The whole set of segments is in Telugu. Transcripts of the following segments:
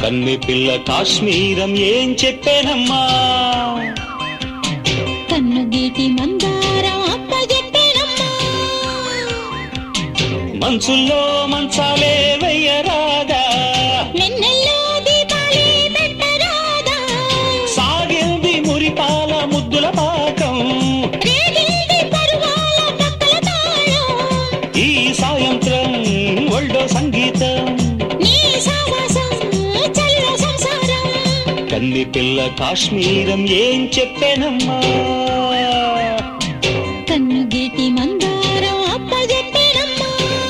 కన్ని పిల్ల కాశ్మీరం ఏం చెప్పానమ్మా కన్ను గీటి మందారం అప్పజెప్పేనమ్మా మంచుల్లో మంచాలే వెయ్యరాదా వెన్నెల్లో దీపాలే పెట్టరాదా సాగింది మురిపాల ముద్దుల పాకం రేగింది పరువాల పక్కల తాళం ఈ సాయంత్రం ఒళ్ళో సంగీతం నీ సావాసం చల్ల సంసారం కన్ని పిల్ల కాశ్మీరం ఏం చెప్పానమ్మా కన్ను గీటి మందారం అప్పజెప్పేనమ్మా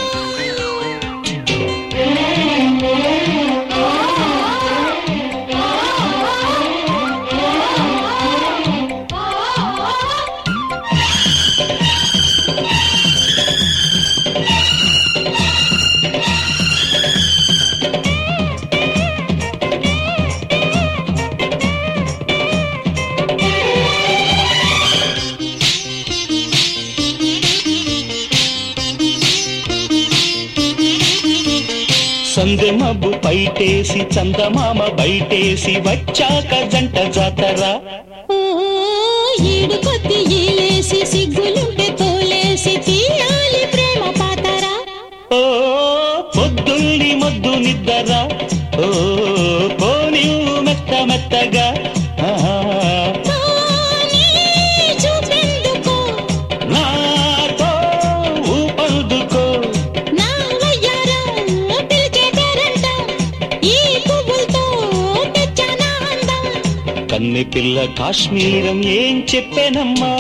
సందె మబ్బు పైటేసి చందమామ బయటేసి వచ్చాక జంట జాతరా ఓ ఈడు కొద్ది ఈలేసి సిగ్గులుంటే తోలేసి తీయాలి ప్రేమ పాతరా ఓ పొద్దుల్ని మొద్దు నిద్దరా ఓ పోనీ మెత్త మెత్తగా ఆహా, కానీ చూపెందుకో నాతో ఊపందుకో నా వయ్యారం పిలిచే పేరంటం ఈ పువ్వులతో తెచ్చానా అందం కన్ని పిల్ల కాశ్మీరం ఏం చెప్పానమ్మా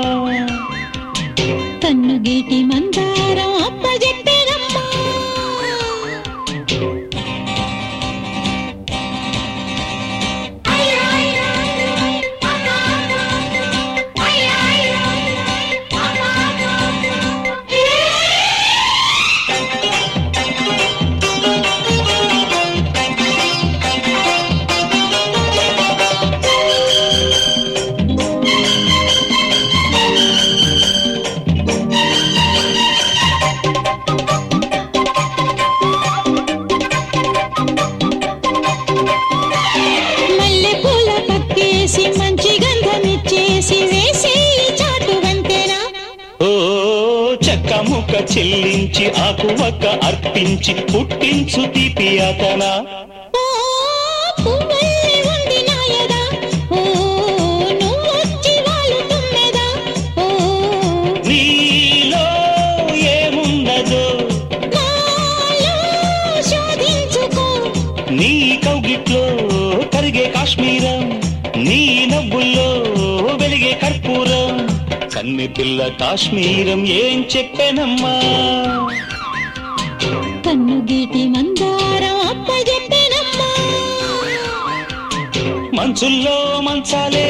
కన్ను గీటి మందారం అప్పజెప్పేనమ్మా మల్లె పూల పక్కేసి మంచి గంధమిచ్చేసి వేసి చాటు వంతెనా ఓ చెక్క ముక్క చెల్లించి ఆకు ఒక్క అర్పించి పుట్టించు తీపి అతనా ఓ పువ్వల్లే ఉంది నాయదా ఓ నువ్వొచ్చి వాలుతున్నదా ఓ నీలో ఏముండదో నాలో శోధించుకో నీ కౌగిట్లో కరిగే కాశ్మీరం నీ నవ్వుల్లో వెలిగే కర్పూరం కన్ని పిల్ల కాశ్మీరం ఏం చెప్పానమ్మా కన్ను గీటి మందారం అప్పజెప్పేనమ్మా మంచుల్లో మంచాలే